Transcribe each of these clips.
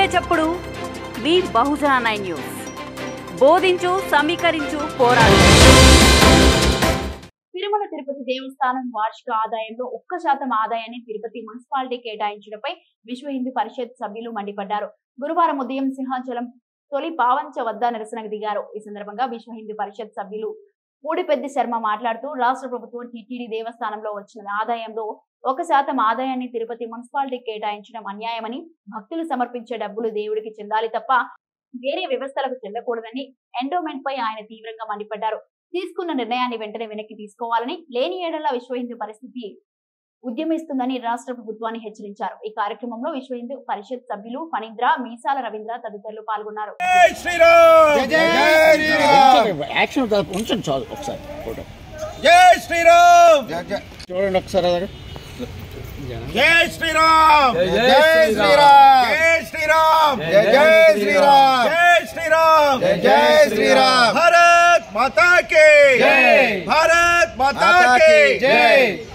చప్పుడు మీ బహుజన nine news బోధించు సమీకరించు పోరాడు తిరుమల తిరుపతి దేవస్థానం వార్షిక ఆదాయంలో ఒక్క శాతం ఆదాయాన్ని తిరుపతి మున్సిపాలిటీ కేటాయించడంపై విశ్వ హిందూ పరిషత్ సభ్యులు మండిపడ్డారు గురువారం ఉదయం సింహాచలం తొలి పావంచ వద్ద నిరసనకు దిగారు ఈ సందర్భంగా విశ్వ హిందూ పరిషత్ సభ్యులు మూడిపెద్ది శర్మ మాట్లాడుతూ రాష్ట్ర ప్రభుత్వం టీటీడీ దేవస్థానంలో వచ్చిన ఆదాయంలో ఒక శాతం ఆదాయాన్ని తిరుపతి మున్సిపాలిటీ కేటాయించడం అన్యాయమని భక్తులు సమర్పించే డబ్బులు దేవుడికి చెందాలి తప్ప వేరే వ్యవస్థలకు చెందకూడదని ఎండోమెంట్ పై ఆయన తీవ్రంగా మండిపడ్డారు తీసుకున్న నిర్ణయాన్ని వెంటనే వెనక్కి తీసుకోవాలని లేని ఏడల విశ్వ హిందూ పరిస్థితి ఉద్యమిస్తుందని రాష్ట్ర ప్రభుత్వాన్ని హెచ్చరించారు ఈ కార్యక్రమంలో విశ్వ హిందూ పరిషత్ సభ్యులు ఫణీంద్ర మీసాల రవీంద్ర తదితరులు పాల్గొన్నారు జై శ్రీరామ్ జై శ్రీరామ్ యాక్షన్ తరపు ఉంచండి చాలు ఒకసారి ఫోటో జై శ్రీరామ్ జై జై చూడండి ఒకసారి అలాగే జై శ్రీరామ్ జై శ్రీరామ్ జై శ్రీరామ్ జై జై శ్రీరామ్ జై శ్రీరామ్ జై జై శ్రీరామ్ భారత్ మాతా కి జై. భారత్ మాతా మాతా కి కి జై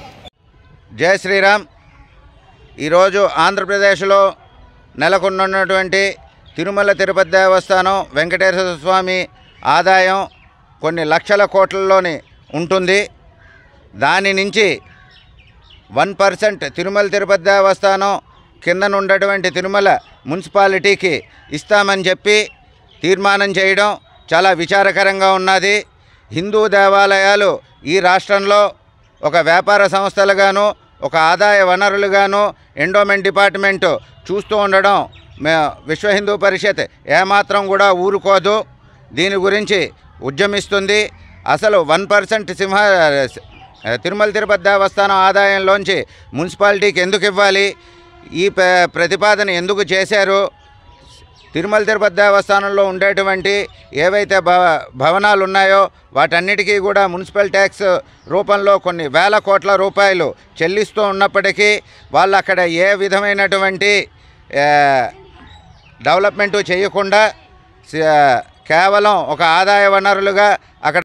జై శ్రీరామ్ ఈరోజు ఆంధ్రప్రదేశ్లో నెలకొన్నటువంటి తిరుమల తిరుపతి దేవస్థానం వెంకటేశ్వర స్వామి ఆదాయం కొన్ని లక్షల కోట్లలోని ఉంటుంది దాని నుంచి వన్ పర్సెంట్ తిరుమల తిరుపతి దేవస్థానం కిందనున్నటువంటి తిరుమల మున్సిపాలిటీకి ఇస్తామని చెప్పి తీర్మానం చేయడం చాలా విచారకరంగా ఉన్నది హిందూ దేవాలయాలు ఈ రాష్ట్రంలో ఒక వ్యాపార సంస్థలుగాను ఒక ఆదాయ వనరులుగాను ఎండోమెంట్ డిపార్ట్మెంటు చూస్తూ ఉండడం మే విశ్వ హిందూ పరిషత్ ఏమాత్రం కూడా ఊరుకోదు దీని గురించి ఉద్యమిస్తుంది అసలు వన్ పర్సెంట్ సింహ తిరుమల తిరుపతి దేవస్థానం ఆదాయంలోంచి మున్సిపాలిటీకి ఎందుకు ఇవ్వాలి ఈ ప్ర- ప్రతిపాదన ఎందుకు చేశారు తిరుమల తిరుపతి దేవస్థానంలో ఉండేటువంటి ఏవైతే భవ భవనాలు ఉన్నాయో వాటన్నిటికీ కూడా మున్సిపల్ ట్యాక్స్ రూపంలో కొన్ని వేల కోట్ల రూపాయలు చెల్లిస్తూ ఉన్నప్పటికీ వాళ్ళు అక్కడ ఏ విధమైనటువంటి ఆ, డెవలప్మెంటు చేయకుండా స- కేవలం ఒక ఆదాయ వనరులుగా అక్కడ